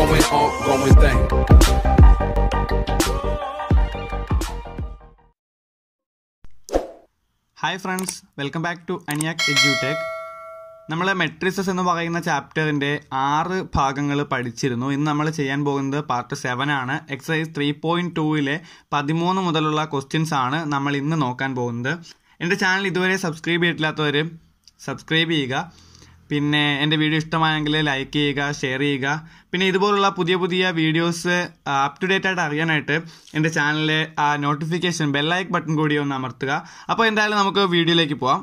going on, going thing. Hi friends welcome back to Aniac Edutech നമ്മൾ matrices എന്ന് പറയുന്ന ചാപ്റ്ററിൻ്റെ ആറ് ഭാഗങ്ങൾ പഠിച്ചിരുന്നു ഇന്ന് നമ്മൾ ചെയ്യാൻ പോകുന്നത് പാർട്ട് സെവൻ ആണ് എക്സസൈസ് ത്രീ പോയിൻറ്റ് ടൂവിലെ പതിമൂന്ന് മുതലുള്ള ക്വസ്റ്റ്യൻസ് ആണ് നമ്മൾ ഇന്ന് നോക്കാൻ പോകുന്നത് എൻ്റെ ചാനൽ ഇതുവരെ സബ്സ്ക്രൈബ് ചെയ്തിട്ടില്ലാത്തവർ സബ്സ്ക്രൈബ് ചെയ്യുക പിന്നെ എൻ്റെ വീഡിയോ ഇഷ്ടമായെങ്കിൽ ലൈക്ക് ചെയ്യുക ഷെയർ ചെയ്യുക പിന്നെ ഇതുപോലുള്ള പുതിയ പുതിയ വീഡിയോസ് അപ് ടു ഡേറ്റ് ആയിട്ട് അറിയാനായിട്ട് എൻ്റെ ചാനലിലെ ആ നോട്ടിഫിക്കേഷൻ ബെല്ലൈക്ക് ബട്ടൺ കൂടി ഒന്ന് അമർത്തുക അപ്പോൾ എന്തായാലും നമുക്ക് വീഡിയോയിലേക്ക് പോവാം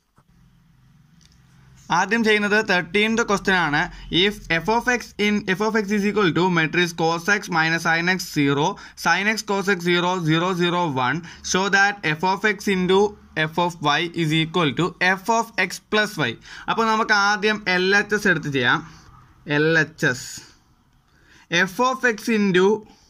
ആദ്യം ചെയ്യുന്നത് തേർട്ടീൻത് ക്വസ്റ്റ്യൻ ആണ് if f of x in f of x is equal to matrix cos x minus sign x zero sign x cos x zero zero zero one show that f of x into f of y is equal to f of x plus y അപ്പോൾ നമുക്ക് ആദ്യം L H S എടുത്ത് ചെയ്യാം L H S f of x into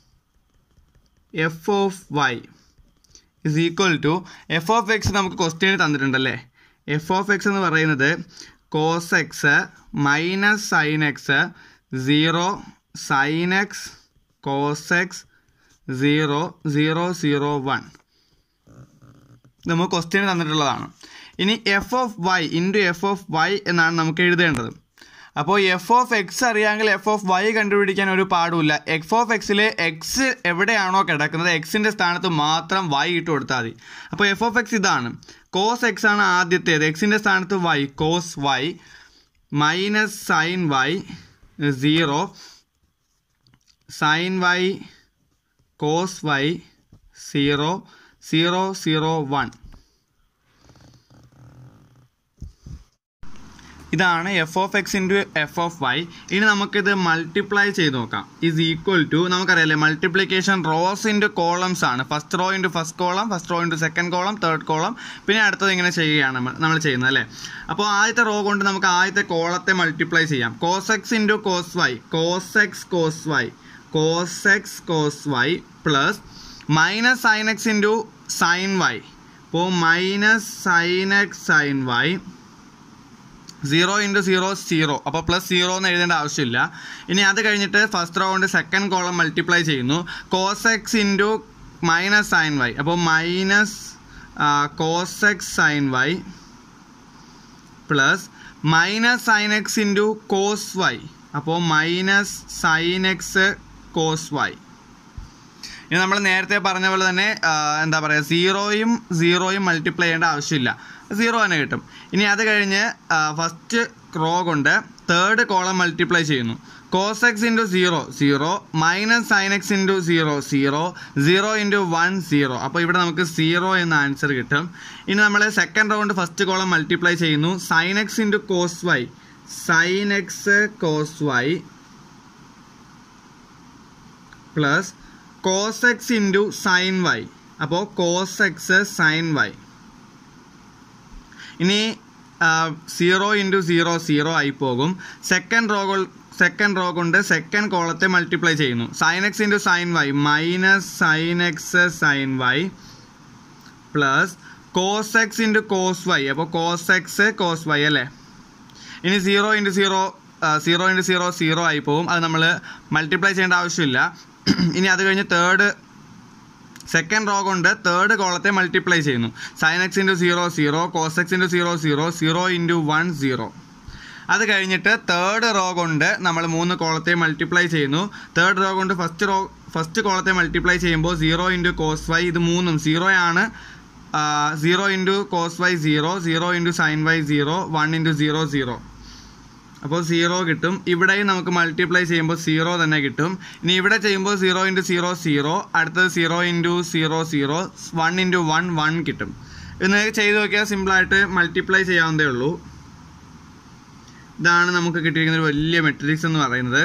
f of y is equal to f of x നമുക്ക് question തന്നിട്ടുണ്ടല്ലേ f of x എന്ന് പറയുന്നത് cos x minus sign x zero sign x cos x zero zero zero one നമുക്ക് question തന്നിട്ടുള്ളതാണ് ഇനി f of y into f of y എന്നാണ് നമുക്ക് എഴുതേണ്ടത് അപ്പോൾ എഫ് ഓഫ് എക്സ് അറിയാമെങ്കിൽ എഫ് ഓഫ് വൈ കണ്ടുപിടിക്കാൻ ഒരു പാടുമില്ല എഫ് ഓഫ് എക്സിൽ എക്സ് എവിടെയാണോ കിടക്കുന്നത് എക്സിൻ്റെ സ്ഥാനത്ത് മാത്രം വൈ ഇട്ട് കൊടുത്താൽ മതി അപ്പോൾ എഫ് ഓഫ് എക്സ് ഇതാണ് കോസ് എക്സ് ആണ് ആദ്യത്തേത് എക്സിൻ്റെ സ്ഥാനത്ത് y cos y minus sine y zero sine y cos y zero zero zero one ഇതാണ് f of x into f of y ഇനി നമുക്കിത് മൾട്ടിപ്ലൈ ചെയ്ത് നോക്കാം ഇസ് ഈക്വൽ ടു നമുക്കറിയാലേ മൾട്ടിപ്ലിക്കേഷൻ റോസ് ഇൻറ്റു കോളംസ് ആണ് first row into first column first row into second column third column പിന്നെ അടുത്തത് ഇങ്ങനെ ചെയ്യുകയാണ് നമ്മൾ നമ്മൾ ചെയ്യുന്നത് അല്ലേ അപ്പോൾ ആദ്യത്തെ റോ കൊണ്ട് നമുക്ക് ആദ്യത്തെ കോളത്തെ മൾട്ടിപ്ലൈ ചെയ്യാം cos x into cos y cos x cos y cos x cos y plus minus sign x into sine y അപ്പോൾ minus sign x sine y zero into zero zero അപ്പോൾ plus zero എന്ന് എഴുതേണ്ട ആവശ്യമില്ല ഇനി അത് കഴിഞ്ഞിട്ട് first row കൊണ്ട് second column multiply ചെയ്യുന്നു cos x into minus sine y അപ്പോൾ minus cos x sine y plus minus sign x into cos y അപ്പോൾ minus sign x cos y ഇനി നമ്മൾ നേരത്തെ പറഞ്ഞ പോലെ തന്നെ ആ, എന്താ പറയുക സീറോയും സീറോയും മൾട്ടിപ്ലൈ ചെയ്യേണ്ട ആവശ്യമില്ല സീറോ തന്നെ കിട്ടും ഇനി അത് കഴിഞ്ഞ് ഫസ്റ്റ് റോ കൊണ്ട് തേർഡ് കോളം മൾട്ടിപ്ലൈ ചെയ്യുന്നു cos x into zero zero minus sign x into zero zero zero into one zero അപ്പോൾ ഇവിടെ നമുക്ക് സീറോ എന്ന ആൻസർ കിട്ടും ഇനി നമ്മൾ സെക്കൻഡ് റോ കൊണ്ട് ഫസ്റ്റ് കോളം മൾട്ടിപ്ലൈ ചെയ്യുന്നു sine x into cos y sine x cos y plus cos x into sine y അപ്പോൾ കോസ് എക്സ് സൈൻ വൈ ഇനി സീറോ ഇൻറ്റു സീറോ സീറോ ആയി പോകും സെക്കൻഡ് റോ സെക്കൻഡ് റോ കൊണ്ട് second കോളത്തെ multiply ചെയ്യുന്നു sine x into sine y minus sign x sine y plus cos x into cos y അപ്പോൾ cos x cos y അല്ലേ ഇനി zero into zero zero into zero zero ആയി പോകും അത് നമ്മൾ മൾട്ടിപ്ലൈ ചെയ്യേണ്ട ആവശ്യമില്ല ഇനി അത് കഴിഞ്ഞ് തേർഡ് സെക്കൻഡ് റോ കൊണ്ട് തേർഡ് കോളത്തെ മൾട്ടിപ്ലൈ ചെയ്യുന്നു sine x into zero zero cos x into zero zero zero into one zero അത് കഴിഞ്ഞിട്ട് തേർഡ് റോ കൊണ്ട് നമ്മൾ മൂന്ന് കോളത്തെ മൾട്ടിപ്ലൈ ചെയ്യുന്നു തേർഡ് റോ കൊണ്ട് ഫസ്റ്റ് റോ ഫസ്റ്റ് കോളത്തെ മൾട്ടിപ്ലൈ ചെയ്യുമ്പോൾ സീറോ ഇൻറ്റു കോസ് വൈ ഇത് മൂന്നും സീറോ ആണ് zero into cos y zero zero into sine y zero one into zero zero അപ്പോൾ സീറോ കിട്ടും ഇവിടെയും നമുക്ക് മൾട്ടിപ്ലൈ ചെയ്യുമ്പോൾ സീറോ തന്നെ കിട്ടും ഇനി ഇവിടെ ചെയ്യുമ്പോൾ സീറോ ഇൻറ്റു സീറോ സീറോ അടുത്തത് zero into zero zero one into one one കിട്ടും ഇന്ന് ചെയ്ത് നോക്കിയാൽ സിമ്പിളായിട്ട് മൾട്ടിപ്ലൈ ചെയ്യാവുന്നതേ ഉള്ളൂ ഇതാണ് നമുക്ക് കിട്ടിയിരിക്കുന്ന ഒരു വലിയ മെട്രിക്സ് എന്ന് പറയുന്നത്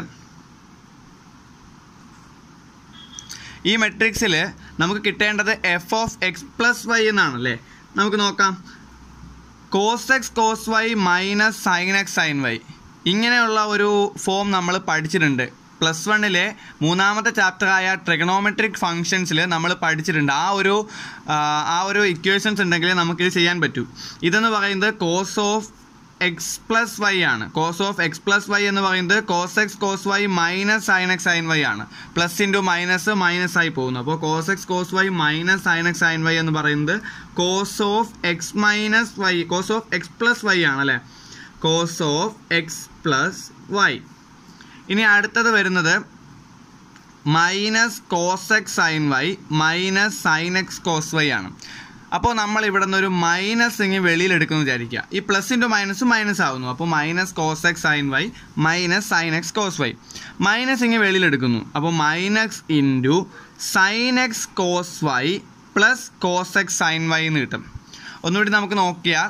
ഈ മെട്രിക്സിൽ നമുക്ക് കിട്ടേണ്ടത് f of x plus y എന്നാണ് അല്ലേ നമുക്ക് നോക്കാം cos x cos y minus sign x sine y ഇങ്ങനെയുള്ള ഒരു ഫോം നമ്മൾ പഠിച്ചിട്ടുണ്ട് പ്ലസ് വണ്ണിലെ മൂന്നാമത്തെ ചാപ്റ്ററായ ട്രിഗണോമെട്രിക് ഫങ്ഷൻസിൽ നമ്മൾ പഠിച്ചിട്ടുണ്ട് ആ ഒരു ആ, ആ ഒരു ഇക്വേഷൻസ് ഉണ്ടെങ്കിൽ നമുക്കിത് ചെയ്യാൻ പറ്റൂ ഇതെന്ന് പറയുന്നത് cos of x plus y ആണ് cos of x plus y എന്ന് പറയുന്നത് cos x cos y minus sign x sine y ആണ് പ്ലസ് ഇൻറ്റു മൈനസ് മൈനസ് ആയി പോകുന്നു അപ്പോൾ cos x cos y minus sign x sine y എന്ന് പറയുന്നത് cos of x minus y cos of x plus y ആണ് അല്ലേ cos of x plus y ഇനി അടുത്തത് വരുന്നത് minus cos x sine y minus sign x cos y ആണ് അപ്പോൾ നമ്മൾ ഇവിടെ നിന്ന് ഒരു മൈനസ് ഇങ്ങ് വെളിയിലെടുക്കുന്നു വിചാരിക്കുക ഈ പ്ലസ് ഇൻറ്റു മൈനസ് മൈനസ് ആവുന്നു അപ്പോൾ minus cos x sine y minus sign x cos y minus ഇങ്ങ് വെളിയിലെടുക്കുന്നു അപ്പോൾ minus into sine x cos y plus cos x sine y എന്ന് കിട്ടും ഒന്നുകൂടി നമുക്ക് നോക്കിയാൽ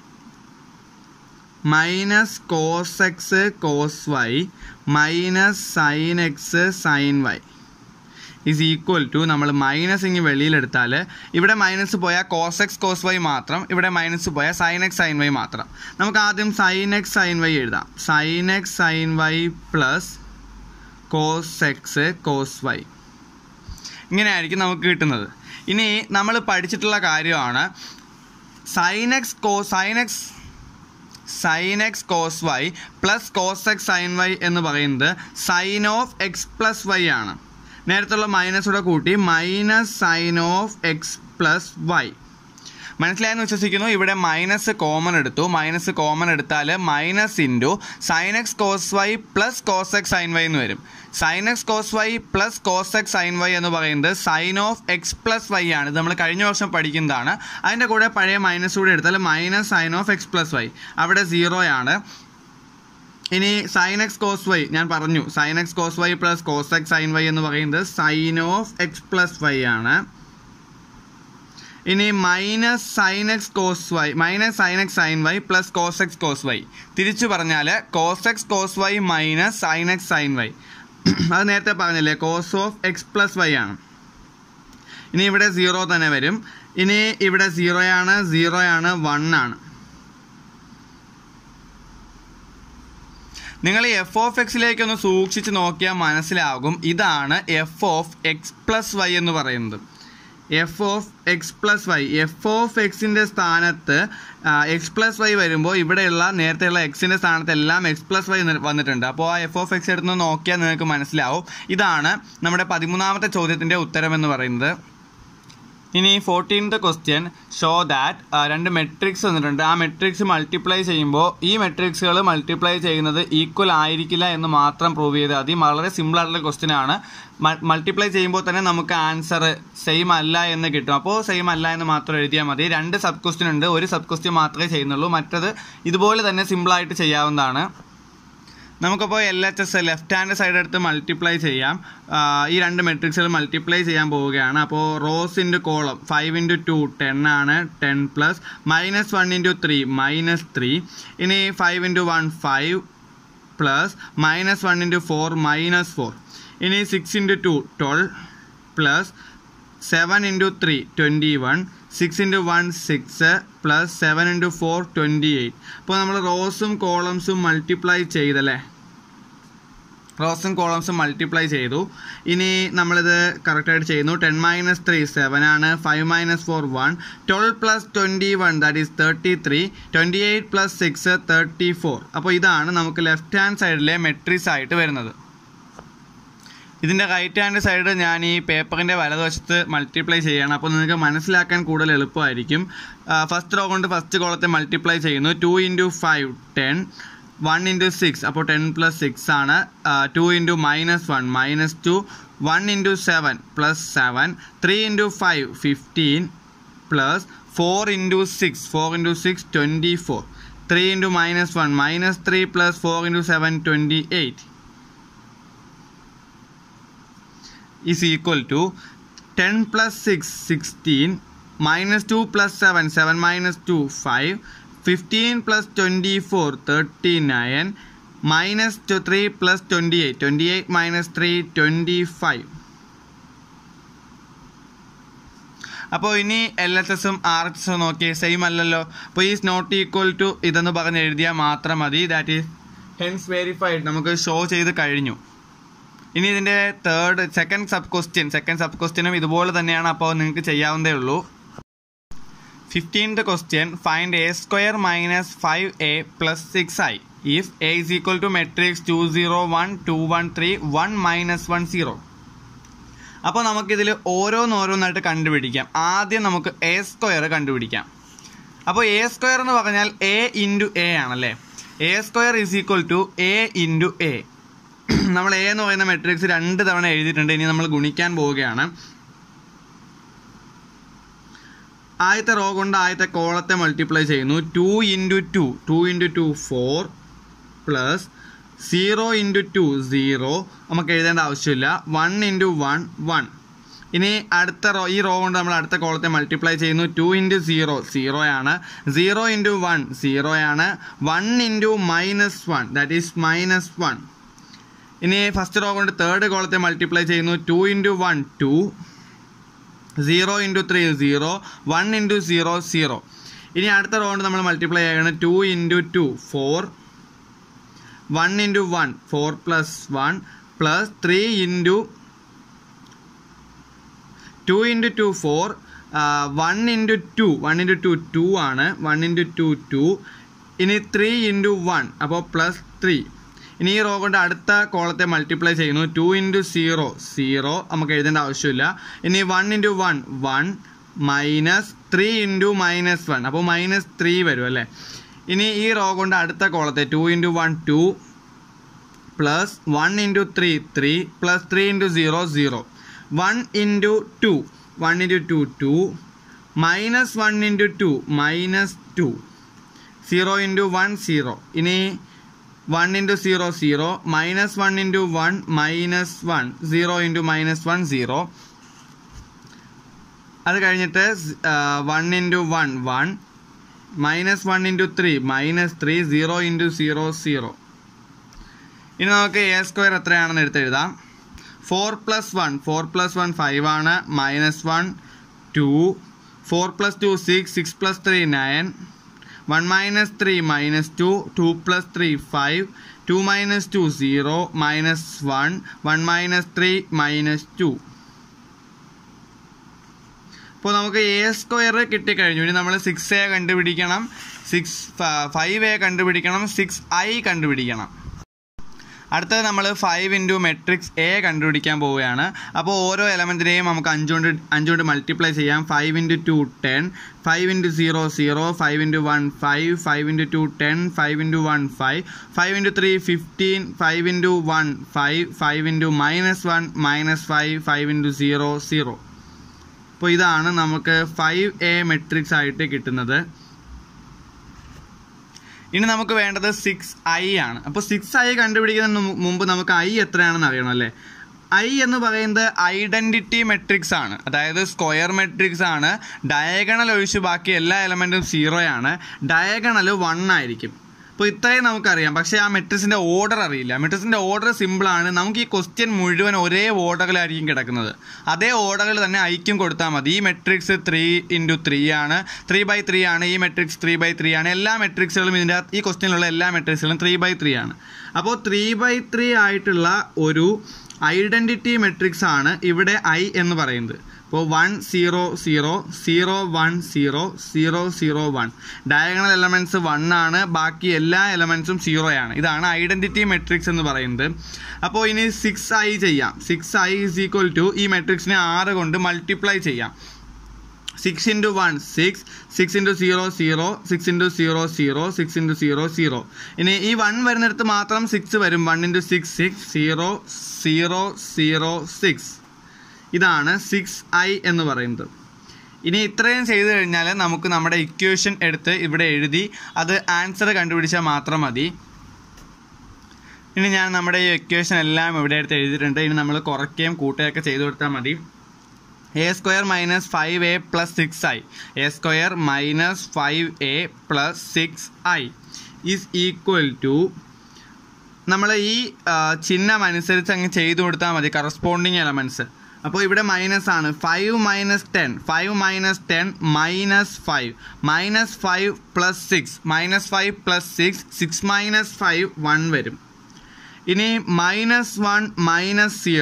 minus cos x cos y minus sign x sine y is equal to നമ്മൾ minus ഇങ്ങ് വെളിയിലെടുത്താൽ ഇവിടെ മൈനസ് പോയാൽ കോസ് എക്സ് കോസ് വൈ മാത്രം ഇവിടെ മൈനസ് പോയാൽ സൈൻ എക്സ് സൈൻ വൈ മാത്രം നമുക്ക് ആദ്യം സൈൻ എക്സ് സൈൻ വൈ എഴുതാം sine x sine y plus cos x cos y ഇങ്ങനെയായിരിക്കും നമുക്ക് കിട്ടുന്നത് ഇനി നമ്മൾ പഠിച്ചിട്ടുള്ള കാര്യമാണ് സൈൻ എക്സ് കോ sine x sine x cos y plus cos x sine y എന്ന് പറയുന്നത് sine of x plus y ആണ് നേരത്തുള്ള മൈനസോടെ കൂട്ടി minus sine of x plus y മനസ്സിലായെന്ന് വിശ്വസിക്കുന്നു ഇവിടെ മൈനസ് കോമൺ എടുത്തു മൈനസ് കോമൺ എടുത്താൽ minus into sine x cos y plus cos x sine y എന്ന് വരും sine x cos y plus cos x sine y എന്ന് പറയുന്നത് sine of x plus y ആണ് ഇത് നമ്മൾ കഴിഞ്ഞ വർഷം പഠിക്കുന്നതാണ് അതിൻ്റെ കൂടെ പഴയ മൈനസ് കൂടെ എടുത്താൽ minus sine of x plus y അവിടെ സീറോ ആണ് ഇനി സൈൻ എക്സ് കോസ് വൈ ഞാൻ പറഞ്ഞു sine x cos y plus cos x sine y എന്ന് പറയുന്നത് sine of x plus y ആണ് ഇനി minus sign x cos y minus sign x sine y plus cos x cos y തിരിച്ചു പറഞ്ഞാൽ cos x cos y minus sign x sine y അത് നേരത്തെ പറഞ്ഞില്ലേ cos of x plus y ആണ് ഇനി ഇവിടെ സീറോ തന്നെ വരും ഇനി ഇവിടെ സീറോയാണ് സീറോയാണ് വൺ ആണ് നിങ്ങൾ ഈ എഫ് ഓഫ് എക്സിലേക്ക് ഒന്ന് സൂക്ഷിച്ച് നോക്കിയാൽ മനസ്സിലാകും ഇതാണ് f of x plus y എന്ന് പറയുന്നത് f of x plus y f of എക്സിൻ്റെ സ്ഥാനത്ത് എക്സ് പ്ലസ് വൈ വരുമ്പോൾ ഇവിടെയുള്ള നേരത്തെയുള്ള എക്സിൻ്റെ സ്ഥാനത്ത് എല്ലാം എക്സ് പ്ലസ് വൈ വന്നിട്ടുണ്ട് അപ്പോൾ ആ എഫ് ഓഫ് എക്സ് എടുത്ത് നോക്കിയാൽ നിങ്ങൾക്ക് മനസ്സിലാവും ഇതാണ് നമ്മുടെ പതിമൂന്നാമത്തെ ചോദ്യത്തിൻ്റെ ഉത്തരം എന്ന് പറയുന്നത് ഇനി ഫോർട്ടീൻത്ത് ക്വസ്റ്റ്യൻ ഷോ ദാറ്റ് രണ്ട് മെട്രിക്സ് വന്നിട്ടുണ്ട് ആ മെട്രിക്സ് മൾട്ടിപ്ലൈ ചെയ്യുമ്പോൾ ഈ മെട്രിക്സുകൾ മൾട്ടിപ്ലൈ ചെയ്യുന്നത് ഈക്വൽ ആയിരിക്കില്ല എന്ന് മാത്രം പ്രൂവ് ചെയ്താൽ മതി വളരെ സിമ്പിൾ ആയിട്ടുള്ള ക്വസ്റ്റ്യൻ ആണ് മൾട്ടിപ്ലൈ ചെയ്യുമ്പോൾ തന്നെ നമുക്ക് ആൻസർ സെയിം അല്ല എന്ന് കിട്ടും അപ്പോൾ സെയിം അല്ല എന്ന് മാത്രം എഴുതിയാൽ മതി രണ്ട് സബ് ക്വസ്റ്റ്യൻ ഉണ്ട് ഒരു സബ് ക്വസ്റ്റ്യൻ മാത്രമേ ചെയ്യുന്നുള്ളൂ മറ്റത് ഇതുപോലെ തന്നെ സിമ്പിളായിട്ട് ചെയ്യാവുന്നതാണ് നമുക്കപ്പോൾ L H S left hand side എടുത്ത് മൾട്ടിപ്ലൈ ചെയ്യാം ആ, ഈ രണ്ട് മെട്രിക്സുകൾ മൾട്ടിപ്ലൈ ചെയ്യാൻ പോവുകയാണ് അപ്പോൾ rows into column five into two ten ആണ് ten plus minus one into three minus three ഇനി five into one five plus minus one into four minus four ഇനി six into two twelve plus seven into three twenty one six into one six plus seven into four twenty eight അപ്പോൾ നമ്മൾ റോസും കോളംസും multiply ചെയ്തല്ലേ റോസും കോളംസും multiply ചെയ്തു ഇനി നമ്മളിത് കറക്റ്റായിട്ട് ചെയ്യുന്നു ടെൻ മൈനസ് ത്രീ സെവൻ ആണ് five minus four one twelve plus twenty one that is thirty three twenty eight plus six thirty four അപ്പോൾ ഇതാണ് നമുക്ക് ലെഫ്റ്റ് ഹാൻഡ് സൈഡിലെ മെട്രിക്സ് ആയിട്ട് വരുന്നത് ഇതിൻ്റെ റൈറ്റ് ഹാൻഡ് സൈഡ് ഞാൻ ഈ പേപ്പറിൻ്റെ വലതുവശത്ത് മൾട്ടിപ്ലൈ ചെയ്യണം അപ്പോൾ നിങ്ങൾക്ക് മനസ്സിലാക്കാൻ കൂടുതൽ എളുപ്പമായിരിക്കും ഫസ്റ്റ് റോ കൊണ്ട് ഫസ്റ്റ് കോളത്തെ മൾട്ടിപ്ലൈ ചെയ്യുന്നു two into five ten one into six അപ്പോൾ ടെൻ പ്ലസ് സിക്സ് ആണ് two into minus one minus two one into seven plus seven three into five fifteen plus four into six four into six twenty four three into minus one minus three plus four into seven twenty eight is equal to 10 plus 6 16 minus 2 plus 7 7 minus 2 5 15 plus 24 39 minus 2 3 plus 28 28 minus 3 25 അപ്പോൾ ഇനി L H എസും R H എസും നോക്കി same അല്ലല്ലോ അപ്പോൾ ഈ not equal to ഇതെന്ന് പറഞ്ഞ് എഴുതിയാൽ മാത്രം മതി ദാറ്റ് ഈസ് ഹെൻസ് വെരിഫൈഡ് നമുക്ക് ഷോ ചെയ്ത് കഴിഞ്ഞു ഇനി ഇതിൻ്റെ third second sub question second sub ക്വസ്റ്റ്യനും ഇതുപോലെ തന്നെയാണ് അപ്പോൾ നിങ്ങൾക്ക് ചെയ്യാവുന്നതേ ഉള്ളൂ fifteenth question find A square minus five A plus six I if A is equal to matrix two zero one two one three one minus one zero അപ്പോൾ നമുക്കിതിൽ ഓരോന്നോരോന്നായിട്ട് കണ്ടുപിടിക്കാം ആദ്യം നമുക്ക് എ സ്ക്വയർ കണ്ടുപിടിക്കാം അപ്പോൾ എ സ്ക്വയർ എന്ന് പറഞ്ഞാൽ എ ഇൻറ്റു എ ആണല്ലേ A square is equal to A into A നമ്മൾ എ എന്ന് പറയുന്ന മെട്രിക്സ് രണ്ട് തവണ എഴുതിയിട്ടുണ്ട് ഇനി നമ്മൾ ഗുണിക്കാൻ പോവുകയാണ് ആദ്യത്തെ റോ കൊണ്ട് ആദ്യത്തെ കോളത്തെ മൾട്ടിപ്ലൈ ചെയ്യുന്നു two into two two into two four plus zero into two zero നമുക്ക് എഴുതേണ്ട ആവശ്യമില്ല വൺ ഇൻറ്റു വൺ വൺ ഇനി അടുത്ത റോ ഈ റോ കൊണ്ട് നമ്മൾ അടുത്ത കോളത്തെ മൾട്ടിപ്ലൈ ചെയ്യുന്നു ടു ഇൻറ്റു സീറോ സീറോ ആണ് സീറോ ഇൻറ്റു വൺ സീറോ ആണ് one into minus one that is minus one ഇനി ഫസ്റ്റ് റോ കൊണ്ട് തേർഡ് കോളത്തെ മൾട്ടിപ്ലൈ ചെയ്യുന്നു two into one two zero into three zero one into zero zero ഇനി അടുത്ത row കൊണ്ട് നമ്മൾ മൾട്ടിപ്ലൈ ചെയ്യണം two into two four one into one four plus one plus three into two into two four one into two one into two two ആണ് one into two two ഇനി three into one അപ്പോൾ plus three ഇനി ഈ row കൊണ്ട് അടുത്ത കോളത്തെ multiply ചെയ്യുന്നു two into zero zero നമുക്ക് എഴുതേണ്ട ആവശ്യമില്ല ഇനി one into one one minus three into minus one അപ്പോൾ മൈനസ് ത്രീ വരും അല്ലേ ഇനി ഈ റോ കൊണ്ട് അടുത്ത കോളത്തെ two into one two plus one into three three plus three into zero zero one into two one into two two minus one into two minus two zero into one zero ഇനി one into zero zero minus one into one minus one zero into minus one zero അത് കഴിഞ്ഞിട്ട് one into one one minus one into three minus three zero into zero zero ഇനി നമുക്ക് A square എത്രയാണെന്ന് എടുത്തെഴുതാം four plus one four plus one five ആണ് minus one two four plus two six six plus three nine one minus three minus two two plus three five two minus two zero minus one one minus three minus two ഇപ്പോൾ നമുക്ക് A square കിട്ടിക്കഴിഞ്ഞു ഇനി നമ്മൾ six A കണ്ടുപിടിക്കണം six five A കണ്ടുപിടിക്കണം six I കണ്ടുപിടിക്കണം അടുത്തത് നമ്മൾ ഫൈവ് ഇൻറ്റു മെട്രിക്സ് എ കണ്ടുപിടിക്കാൻ പോവുകയാണ് അപ്പോൾ ഓരോ എലമെൻറ്റിനെയും നമുക്ക് അഞ്ചുകൊണ്ട് അഞ്ചുകൊണ്ട് മൾട്ടിപ്ലൈ ചെയ്യാം five into two ten five into zero zero five into one five five into two ten five into one five five into three fifteen five into one five five into minus one minus five five into zero zero അപ്പോൾ ഇതാണ് നമുക്ക് five A matrix ആയിട്ട് കിട്ടുന്നത് ഇനി നമുക്ക് വേണ്ടത് six I ആണ് അപ്പോൾ സിക്സ് ഐ കണ്ടുപിടിക്കുന്നതിന് മു- മുമ്പ് നമുക്ക് ഐ എത്രയാണെന്ന് അറിയണം അല്ലേ ഐ എന്ന് പറയുന്നത് ഐഡന്റിറ്റി മെട്രിക്സ് ആണ് അതായത് സ്ക്വയർ മെട്രിക്സ് ആണ് ഡയഗണൽ ഒഴിച്ച് ബാക്കി എല്ലാ എലമെൻറ്റും സീറോ ആണ് ഡയഗണൽ വൺ ആയിരിക്കും അപ്പോൾ ഇത്രയും നമുക്കറിയാം പക്ഷേ ആ മെട്രിക്സിൻ്റെ ഓർഡർ അറിയില്ല മെട്രിക്സിൻ്റെ ഓർഡർ സിമ്പിളാണ് നമുക്ക് ഈ ക്വസ്റ്റ്യൻ മുഴുവൻ ഒരേ ഓർഡറിലായിരിക്കും കിടക്കുന്നത് അതേ ഓർഡറിൽ തന്നെ ഐക്യം കൊടുത്താൽ മതി ഈ മെട്രിക്സ് ത്രീ ഇൻറ്റു ത്രീ ആണ് ത്രീ ബൈ ത്രീ ആണ് ഈ മെട്രിക്സ് ത്രീ ബൈ ത്രീ ആണ് എല്ലാ മെട്രിക്സുകളും ഇതിൻ്റെ അകത്ത് ഈ ക്വസ്റ്റ്യനിലുള്ള എല്ലാ മെട്രിക്സുകളും ത്രീ ബൈ ത്രീ ആണ് അപ്പോൾ ത്രീ ബൈ ത്രീ ആയിട്ടുള്ള ഒരു ഐഡൻറ്റിറ്റി മെട്രിക്സ് ആണ് ഇവിടെ ഐ എന്ന് പറയുന്നത് ഇപ്പോൾ one zero zero zero one zero zero zero one diagonal elements one ആണ് ബാക്കി എല്ലാ എലമെൻറ്റ്സും സീറോ ആണ് ഇതാണ് ഐഡൻറ്റിറ്റി മെട്രിക്സ് എന്ന് പറയുന്നത് അപ്പോൾ ഇനി സിക്സ് ഐ ചെയ്യാം six I is equal to ഈ മെട്രിക്സിനെ ആറ് കൊണ്ട് മൾട്ടിപ്ലൈ ചെയ്യാം six into one six six into zero zero six into zero zero six into zero zero ഇനി ഈ വൺ വരുന്നിടത്ത് മാത്രം സിക്സ് വരും one into six six zero zero zero six ഇതാണ് സിക്സ് ഐ എന്ന് പറയുന്നത് ഇനി ഇത്രയും ചെയ്തു കഴിഞ്ഞാൽ നമുക്ക് നമ്മുടെ ഇക്വേഷൻ എടുത്ത് ഇവിടെ എഴുതി അത് ആൻസർ കണ്ടുപിടിച്ചാൽ മാത്രം മതി ഇനി ഞാൻ നമ്മുടെ ഈ ഇക്വേഷൻ എല്ലാം ഇവിടെ എടുത്ത് എഴുതിയിട്ടുണ്ട് ഇനി നമ്മൾ കുറയ്ക്കുകയും കൂട്ടുകയൊക്കെ ചെയ്തു കൊടുത്താൽ മതി A square minus five A plus six I A square minus five A plus six I is equal to നമ്മൾ ഈ ആ, ചിഹ്നം അനുസരിച്ച് അങ്ങ് ചെയ്തു കൊടുത്താൽ മതി കറസ്പോണ്ടിങ് എലമെൻറ്റ്സ് അപ്പോൾ ഇവിടെ മൈനസ് ആണ് five minus ten five minus ten minus five minus five plus six minus five plus six six minus five one വരും ഇനി മൈനസ് വൺ മൈനസ് സീറോ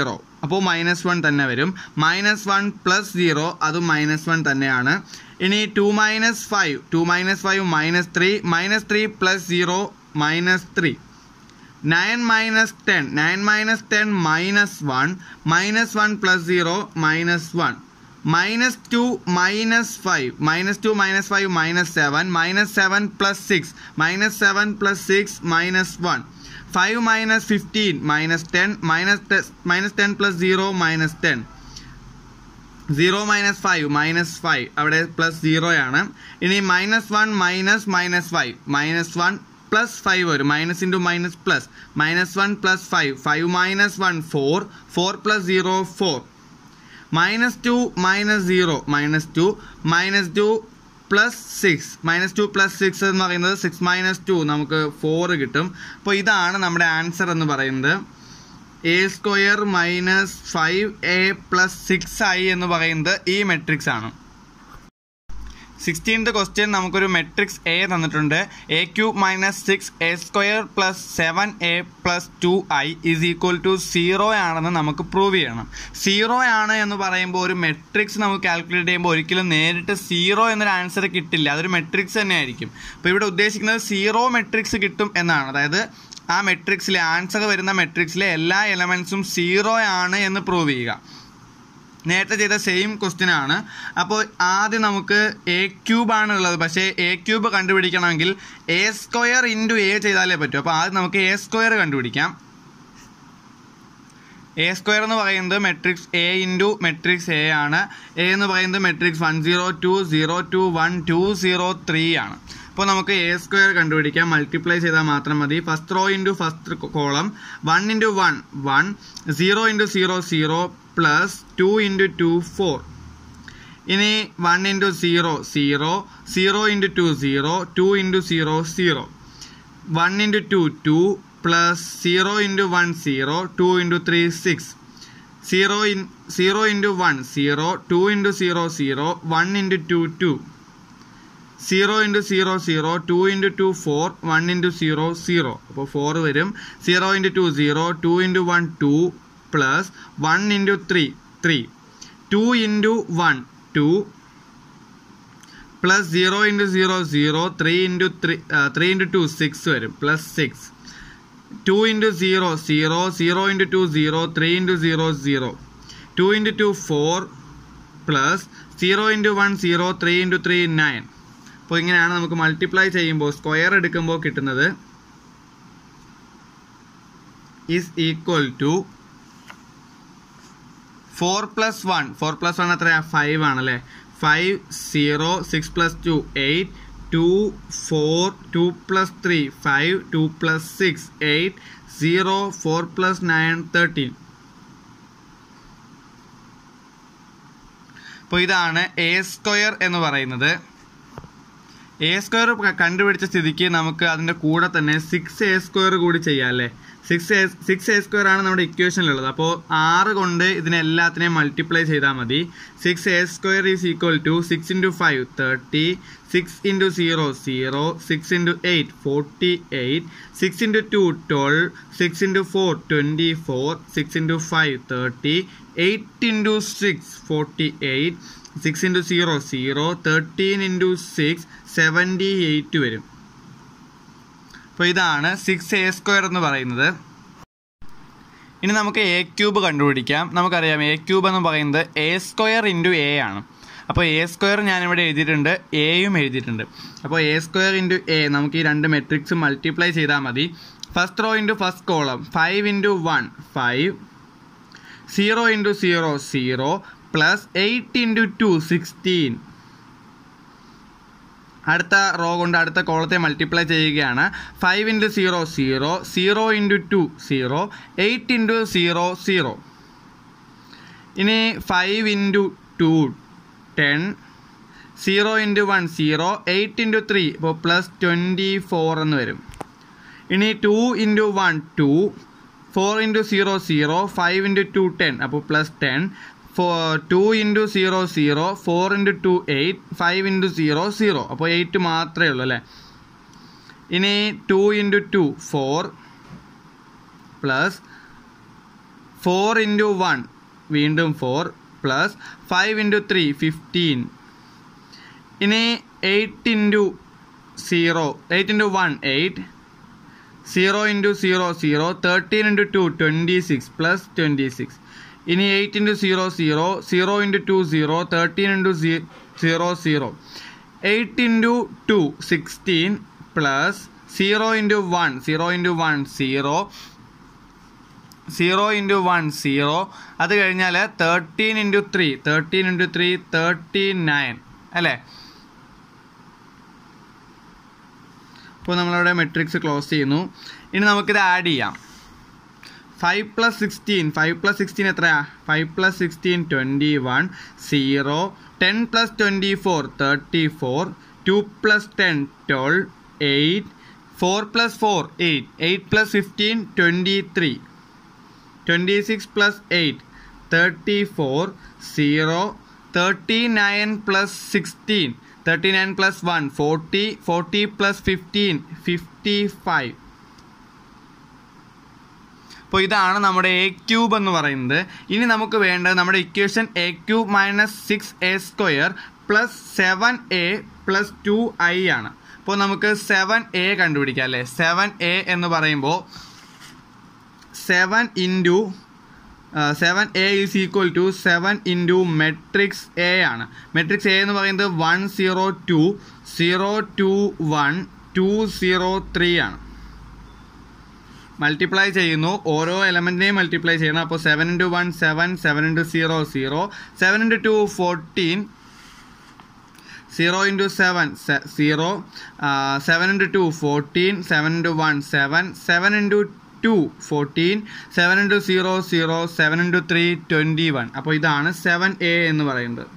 അപ്പോൾ മൈനസ് വൺ തന്നെ വരും മൈനസ് വൺ പ്ലസ് സീറോ അതും minus one തന്നെയാണ് ഇനി two minus five two minus five minus three minus three plus zero minus three nine minus ten nine minus ten minus one minus one plus zero minus one minus two minus five minus two minus five minus seven minus seven plus six minus seven plus six minus one five minus fifteen minus ten minus minus ten plus zero minus ten zero minus five minus five അവിടെ plus സീറോയാണ് ഇനി minus one minus minus five minus one plus five വരും minus into minus plus minus one plus five five minus one four four plus zero four minus two minus zero minus two minus two plus six minus two plus six എന്ന് പറയുന്നത് six minus two നമുക്ക് four കിട്ടും അപ്പോൾ ഇതാണ് നമ്മുടെ answer എന്ന് പറയുന്നത് A square minus five A plus six I എന്ന് പറയുന്നത് ഈ മെട്രിക്സ് ആണ് സിക്സ്റ്റീൻത് ക്വസ്റ്റ്യൻ നമുക്കൊരു മെട്രിക്സ് എ തന്നിട്ടുണ്ട് A cube minus six A square plus seven A plus two I is equal to zero ആണെന്ന് നമുക്ക് പ്രൂവ് ചെയ്യണം സീറോ ആണ് എന്ന് പറയുമ്പോൾ ഒരു മെട്രിക്സ് നമുക്ക് കാൽക്കുലേറ്റ് ചെയ്യുമ്പോൾ ഒരിക്കലും നേരിട്ട് സീറോ എന്നൊരു ആൻസർ കിട്ടില്ല അതൊരു മെട്രിക്സ് തന്നെ ആയിരിക്കും അപ്പോൾ ഇവിടെ ഉദ്ദേശിക്കുന്നത് സീറോ മെട്രിക്സ് കിട്ടും എന്നാണ് അതായത് ആ മെട്രിക്സിലെ ആൻസർ വരുന്ന മെട്രിക്സിലെ എല്ലാ എലമെൻസും സീറോ ആണ് എന്ന് പ്രൂവ് ചെയ്യുക നേരത്തെ ചെയ്ത സെയിം ക്വസ്റ്റ്യൻ ആണ് അപ്പോൾ ആദ്യം നമുക്ക് എ ക്യൂബ് ആണ് ഉള്ളത് പക്ഷേ എ ക്യൂബ് കണ്ടുപിടിക്കണമെങ്കിൽ എ സ്ക്വയർ ഇൻറ്റു എ ചെയ്താലേ പറ്റൂ അപ്പോൾ ആദ്യം നമുക്ക് എ സ്ക്വയർ കണ്ടുപിടിക്കാം എ സ്ക്വയർ എന്ന് പറയുന്നത് matrix A into matrix A ആണ് എ എന്ന് പറയുന്നത് matrix one zero two zero two one two zero three ആണ് അപ്പോൾ നമുക്ക് എ സ്ക്വയർ കണ്ടുപിടിക്കാം മൾട്ടിപ്ലൈ ചെയ്താൽ മാത്രം മതി first row into first column one into one one zero into zero zero plus two into two four ഇനി one into zero zero zero into two zero two into zero zero one into two two plus zero into one zero two into three six zero in zero into one zero two into zero zero one into two two zero into zero zero two into two four one into zero zero അപ്പോൾ four വരും zero into two zero two into one two plus one into three three two into one two plus zero into zero zero three into three three into two six വരും plus six two into zero zero zero into two zero three into zero zero two into two four plus zero into one zero three into three nine അപ്പോൾ ഇങ്ങനെയാണ് നമുക്ക് multiply ചെയ്യുമ്പോൾ square എടുക്കുമ്പോൾ കിട്ടുന്നത് is equal to four plus one four plus one എത്രയാ five ആണല്ലേ five zero six plus two eight two four two plus three five two plus six eight zero four plus nine thirteen അപ്പോൾ ഇതാണ് A square എന്ന് പറയുന്നത് A square കണ്ടുപിടിച്ച സ്ഥിതിക്ക് നമുക്ക് അതിൻ്റെ കൂടെ തന്നെ സിക്സ് എ സ്ക്വയർ കൂടി ചെയ്യാം അല്ലേ six A six A square ആണ് നമ്മുടെ ഇക്വേഷനിലുള്ളത് അപ്പോൾ ആറ് കൊണ്ട് ഇതിനെല്ലാത്തിനെയും മൾട്ടിപ്ലൈ ചെയ്താൽ മതി six A square is equal to six into five thirty six into zero zero six into eight forty eight six into two twelve six into four twenty four six into five thirty eight into six forty eight six into zero zero thirteen into six seventy eight വരും അപ്പോൾ ഇതാണ് six A square എന്ന് പറയുന്നത് ഇനി നമുക്ക് A cube കണ്ടുപിടിക്കാം നമുക്കറിയാം A cube എന്ന് പറയുന്നത് എ സ്ക്വയർ ഇൻറ്റു എ ആണ് അപ്പോൾ എ സ്ക്വയർ ഞാനിവിടെ എഴുതിയിട്ടുണ്ട് എയും എഴുതിയിട്ടുണ്ട് അപ്പോൾ എ സ്ക്വയർ ഇൻറ്റു എ നമുക്ക് ഈ രണ്ട് മെട്രിക്സ് മൾട്ടിപ്ലൈ ചെയ്താൽ മതി first row into first column five into one five zero into zero zero plus eight into two sixteen അടുത്ത റോ കൊണ്ട് അടുത്ത കോളത്തെ മൾട്ടിപ്ലൈ ചെയ്യുകയാണ് five into zero zero zero into two zero eight into zero zero ഇനി five into two ten zero into one zero eight into three ഇപ്പോൾ plus twenty four എന്ന് വരും ഇനി two into one two four into zero zero five into two ten അപ്പോൾ plus ten four two into zero zero four into two eight five into zero zero അപ്പോൾ eight മാത്രമേ ഉള്ളൂ അല്ലേ ഇനി two into two four plus four into one വീണ്ടും four plus five into three fifteen ഇനി eight into zero eight into one eight zero into zero zero thirteen into two twenty six plus twenty six ഇനി eight into zero zero zero into two zero thirteen into zero zero eight into two sixteen plus zero into one zero into one zero zero into one zero അത് കഴിഞ്ഞാൽ thirteen into three thirteen into three thirty nine അല്ലേ അപ്പോൾ നമ്മളിവിടെ matrix close ചെയ്യുന്നു ഇനി നമുക്കിത് add ചെയ്യാം five plus sixteen five plus sixteen എത്രയാ five plus sixteen twenty one zero ten plus twenty four thirty four two plus ten twelve eight four plus four eight eight plus fifteen twenty three twenty six plus eight thirty four zero thirty nine plus sixteen thirty nine plus one forty forty plus fifteen fifty five അപ്പോൾ ഇതാണ് നമ്മുടെ A cube എന്ന് പറയുന്നത് ഇനി നമുക്ക് വേണ്ടത് നമ്മുടെ equation A cube minus six A square plus seven A plus two I ആണ് അപ്പോൾ നമുക്ക് സെവൻ എ കണ്ടുപിടിക്കാം അല്ലേ സെവൻ എ എന്ന് പറയുമ്പോൾ seven into seven A is equal to seven into matrix A ആണ് മെട്രിക്സ് എ എന്ന് പറയുന്നത് one zero two zero two one two zero three ആണ് മൾട്ടിപ്ലൈ ചെയ്യുന്നു ഓരോ എലമെൻറ്റിനെയും മൾട്ടിപ്ലൈ ചെയ്യണം അപ്പോൾ seven into one seven seven into zero zero seven into two fourteen zero into seven zero seven into two fourteen seven into one seven seven into two fourteen seven into zero zero seven into three twenty one അപ്പോൾ ഇതാണ് seven A എന്ന് പറയുന്നത്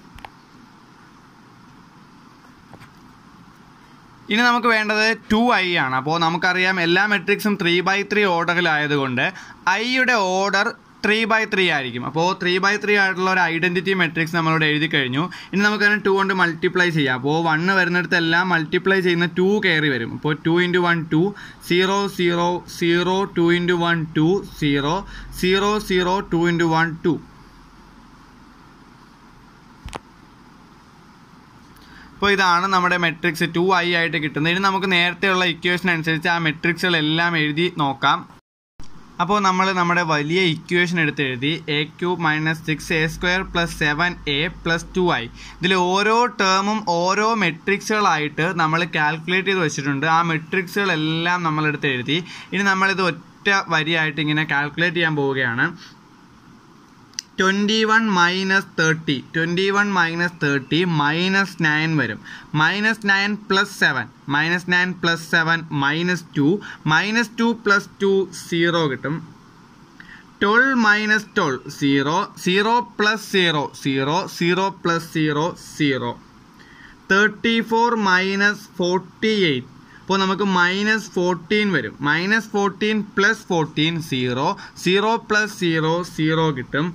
ഇനി നമുക്ക് വേണ്ടത് to I ആണ് അപ്പോൾ നമുക്കറിയാം എല്ലാ മെട്രിക്സും ത്രീ ബൈ ത്രീ ഓർഡറിലായതുകൊണ്ട് ഐയുടെ ഓർഡർ ത്രീ ബൈ ത്രീ ആയിരിക്കും അപ്പോൾ ത്രീ ബൈ ത്രീ ആയിട്ടുള്ള ഒരു ഐഡൻറ്റിറ്റി മെട്രിക്സ് നമ്മളിവിടെ എഴുതി കഴിഞ്ഞു ഇനി നമുക്കതിനെ ടു കൊണ്ട് മൾട്ടിപ്ലൈ ചെയ്യാം അപ്പോൾ വണ്ണ് വരുന്നിടത്തെല്ലാം മൾട്ടിപ്ലൈ ചെയ്യുന്ന ടു കയറി വരും അപ്പോൾ two into one two zero zero zero two into one two zero zero zero two into one two അപ്പോൾ ഇതാണ് നമ്മുടെ മെട്രിക്സ് ടു ഐ ആയിട്ട് കിട്ടുന്നത് ഇനി നമുക്ക് നേരത്തെയുള്ള ഇക്വേഷൻ അനുസരിച്ച് ആ മെട്രിക്സുകളെല്ലാം എഴുതി നോക്കാം അപ്പോൾ നമ്മൾ നമ്മുടെ വലിയ ഇക്വേഷൻ എടുത്ത് എഴുതി A cube minus six A square plus seven A plus two I ഇതിൽ ഓരോ ടേമും ഓരോ മെട്രിക്സുകളായിട്ട് നമ്മൾ കാൽക്കുലേറ്റ് ചെയ്ത് വെച്ചിട്ടുണ്ട് ആ മെട്രിക്സുകളെല്ലാം നമ്മളെടുത്ത് എഴുതി ഇനി നമ്മളിത് ഒറ്റ വരിയായിട്ട് ഇങ്ങനെ കാൽക്കുലേറ്റ് ചെയ്യാൻ പോവുകയാണ് twenty one minus thirty twenty one minus thirty minus nine വരും minus nine plus seven minus nine plus seven minus two minus two plus two zero കിട്ടും twelve minus twelve zero zero plus zero zero zero plus zero zero thirty four minus forty eight അപ്പോൾ നമുക്ക് minus fourteen വരും minus fourteen plus fourteen zero zero plus zero zero കിട്ടും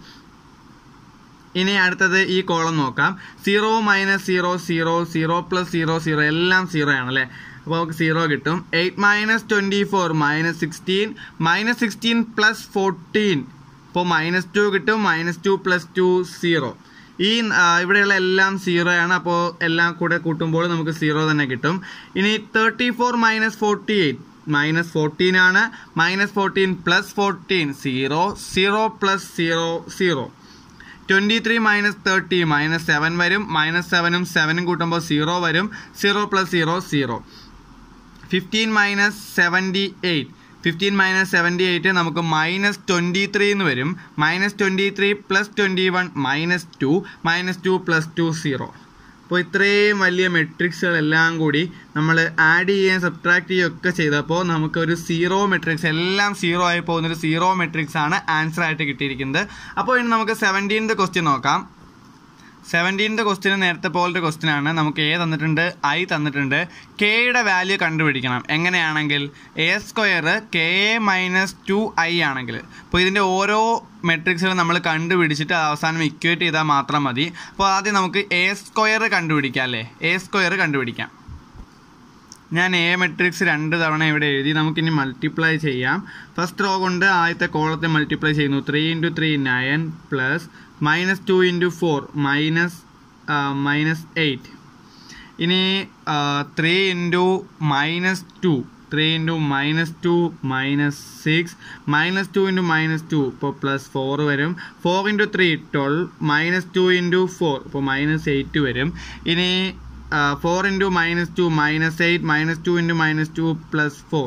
ഇനി അടുത്തത് ഈ column നോക്കാം zero minus zero zero zero plus zero zero എല്ലാം zero ആണല്ലേ അപ്പോൾ നമുക്ക് സീറോ കിട്ടും eight minus twenty four minus sixteen minus sixteen plus fourteen അപ്പോൾ മൈനസ് ടു കിട്ടും minus two plus two zero ഈ ആ, ഇവിടെയുള്ള എല്ലാം സീറോ ആണ് അപ്പോൾ എല്ലാം കൂടെ കൂട്ടുമ്പോൾ നമുക്ക് സീറോ തന്നെ കിട്ടും ഇനി thirty four minus forty eight minus fourteen ആണ് minus fourteen plus fourteen zero zero plus zero zero twenty three minus thirty minus seven വരും മൈനസ് സെവനും സെവനും കൂട്ടുമ്പോൾ സീറോ വരും zero plus zero zero fifteen minus seventy eight fifteen minus seventy eight നമുക്ക് minus twenty three എന്ന് വരും minus twenty three plus twenty one minus two minus two plus two zero അപ്പോൾ ഇത്രയും വലിയ മെട്രിക്സുകളെല്ലാം കൂടി നമ്മൾ ആഡ് ചെയ്യുകയും സബ്ട്രാക്ട് ചെയ്യുകയും ഒക്കെ ചെയ്തപ്പോൾ നമുക്കൊരു സീറോ മെട്രിക്സ് എല്ലാം സീറോ ആയി പോകുന്നൊരു സീറോ മെട്രിക്സ് ആണ് ആൻസർ ആയിട്ട് കിട്ടിയിരിക്കുന്നത് അപ്പോൾ ഇനി നമുക്ക് സെവൻറ്റീൻത് ക്വസ്റ്റ്യൻ നോക്കാം സെവൻറ്റീൻത് ക്വസ്റ്റ്യൻ നേരത്തെ പോലത്തെ ക്വസ്റ്റ്യൻ ആണ് നമുക്ക് എ തന്നിട്ടുണ്ട് ഐ തന്നിട്ടുണ്ട് കെയുടെ വാല്യൂ കണ്ടുപിടിക്കണം എങ്ങനെയാണെങ്കിൽ A square K A minus two I ആണെങ്കിൽ അപ്പോൾ ഇതിൻ്റെ ഓരോ മെട്രിക്സുകളും നമ്മൾ കണ്ടുപിടിച്ചിട്ട് അവസാനം ഇക്വേറ്റ് ചെയ്താൽ മാത്രം മതി അപ്പോൾ ആദ്യം നമുക്ക് എ സ്ക്വയർ കണ്ടുപിടിക്കാം അല്ലേ എ സ്ക്വയർ കണ്ടുപിടിക്കാം ഞാൻ എ മെട്രിക്സ് രണ്ട് തവണ ഇവിടെ എഴുതി നമുക്കിനി മൾട്ടിപ്ലൈ ചെയ്യാം ഫസ്റ്റ് റോ കൊണ്ട് ആദ്യത്തെ കോളത്തെ മൾട്ടിപ്ലൈ ചെയ്യുന്നു three into three nine plus minus two into four minus minus eight ഇനി three into minus two three into minus two minus six minus two into minus two ഇപ്പോൾ plus four വരും four into three twelve minus two into four ഇപ്പോൾ minus eight വരും ഇനി four into minus two minus eight minus two into minus two plus four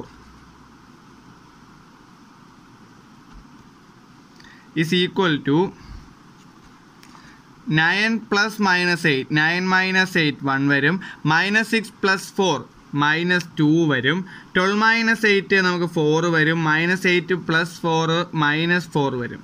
is equal to nine plus minus eight nine minus eight one വരും minus six plus four minus two വരും twelve minus eight നമുക്ക് four വരും minus eight plus four minus four വരും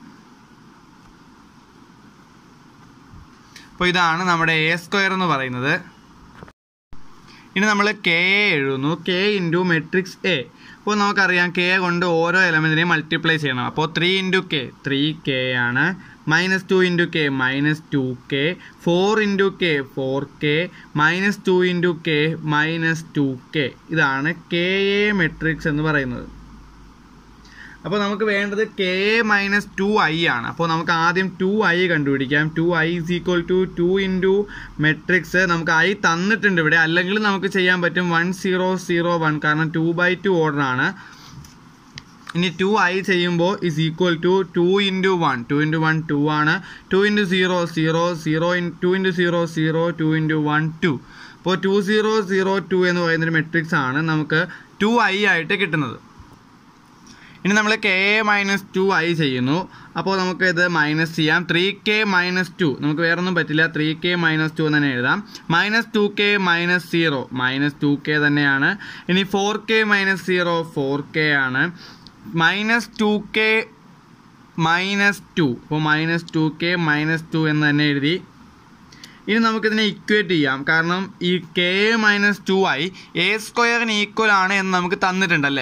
അപ്പോൾ ഇതാണ് നമ്മുടെ A square എന്ന് പറയുന്നത് ഇനി നമ്മൾ കെ എ എഴുതുന്നു കെ ഇൻറ്റു മെട്രിക്സ് എ അപ്പോൾ നമുക്കറിയാം കെ കൊണ്ട് ഓരോ എലമെൻറ്റിനെയും മൾട്ടിപ്ലൈ ചെയ്യണം അപ്പോൾ three into K three K ആണ് minus two into K minus two K four into K four K minus two into K minus two K ഇതാണ് കെ എ മെട്രിക്സ് എന്ന് പറയുന്നത് അപ്പോൾ നമുക്ക് വേണ്ടത് കെ മൈനസ് ടു ഐ ആണ് അപ്പോൾ നമുക്ക് ആദ്യം ടു ഐ കണ്ടുപിടിക്കാം two I is equal to two into matrix നമുക്ക് ഐ തന്നിട്ടുണ്ട് ഇവിടെ അല്ലെങ്കിൽ നമുക്ക് ചെയ്യാൻ പറ്റും വൺ സീറോ സീറോ വൺ കാരണം ടു ബൈ ടു ഓർഡർ ആണ് ഇനി ടു ഐ ചെയ്യുമ്പോൾ is equal to two into one two into one two ആണ് two into zero zero zero in two into zero zero two into one two അപ്പോൾ two zero zero two എന്ന് പറയുന്നൊരു matrix ആണ് നമുക്ക് to I ആയിട്ട് കിട്ടുന്നത് ഇനി നമ്മൾ K A minus two I ചെയ്യുന്നു അപ്പോൾ നമുക്ക് ഇത് മൈനസ് ചെയ്യാം ത്രീ കെ മൈനസ് ടു നമുക്ക് വേറെ ഒന്നും പറ്റില്ല ത്രീ കെ മൈനസ് ടു എന്ന് തന്നെ എഴുതാം minus two K minus zero minus two K തന്നെയാണ് ഇനി four K minus zero four K ആണ് minus two K minus two അപ്പോൾ minus two K minus two എന്ന് തന്നെ എഴുതി ഇനി നമുക്കിതിനെ ഇക്വേറ്റ് ചെയ്യാം കാരണം ഈ K minus two I A സ്ക്വയറിന് ഈക്വൽ ആണ് എന്ന് നമുക്ക് തന്നിട്ടുണ്ടല്ലേ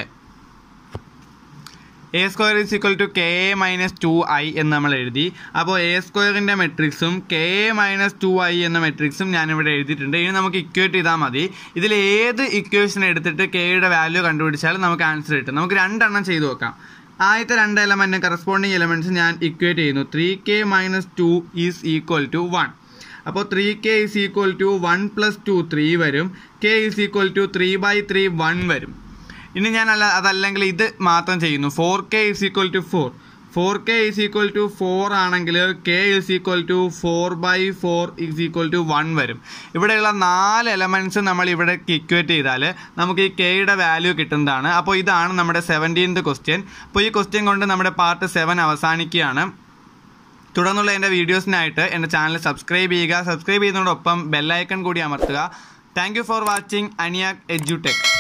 A square is equal to K A minus two I എന്ന് നമ്മൾ എഴുതി അപ്പോൾ എ സ്ക്വയറിൻ്റെ മെട്രിക്സും K A minus two I എന്ന മെട്രിക്സും ഞാനിവിടെ എഴുതിയിട്ടുണ്ട് ഇനി നമുക്ക് ഇക്വേറ്റ് ചെയ്താൽ മതി ഇതിൽ ഏത് ഇക്വേഷൻ എടുത്തിട്ട് കെയുടെ വാല്യൂ കണ്ടുപിടിച്ചാലും നമുക്ക് ആൻസർ കിട്ടും നമുക്ക് രണ്ടെണ്ണം ചെയ്തു നോക്കാം ആദ്യത്തെ രണ്ട് എലമെൻറ്റും കറസ്പോണ്ടിങ് എലമെൻറ്റ്സ് ഞാൻ ഇക്വേറ്റ് ചെയ്യുന്നു three K minus two is equal to one അപ്പോൾ three K is equal to one plus two three വരും K is equal to three by three one വരും ഇനി ഞാൻ അല്ല അതല്ലെങ്കിൽ ഇത് മാത്രം ചെയ്യുന്നു four K is equal to four four K is equal to four ആണെങ്കിൽ K is equal to four by four is equal to one വരും ഇവിടെയുള്ള നാല് എലമെൻറ്റ്സ് നമ്മൾ ഇവിടെ ഇക്വേറ്റ് ചെയ്താൽ നമുക്ക് ഈ കെയുടെ വാല്യൂ കിട്ടുന്നതാണ് അപ്പോൾ ഇതാണ് നമ്മുടെ സെവൻറ്റീൻത് ക്വസ്റ്റ്യൻ അപ്പോൾ ഈ ക്വസ്റ്റ്യൻ കൊണ്ട് നമ്മുടെ പാർട്ട് സെവൻ അവസാനിക്കുകയാണ് തുടർന്നുള്ള എൻ്റെ വീഡിയോസിനായിട്ട് എൻ്റെ ചാനൽ സബ്സ്ക്രൈബ് ചെയ്യുക സബ്സ്ക്രൈബ് ചെയ്യുന്നതോടൊപ്പം ബെല്ലൈക്കൺ കൂടി അമർത്തുക താങ്ക് യു ഫോർ വാച്ചിങ് അനിയാക് എഡ്യൂടെക്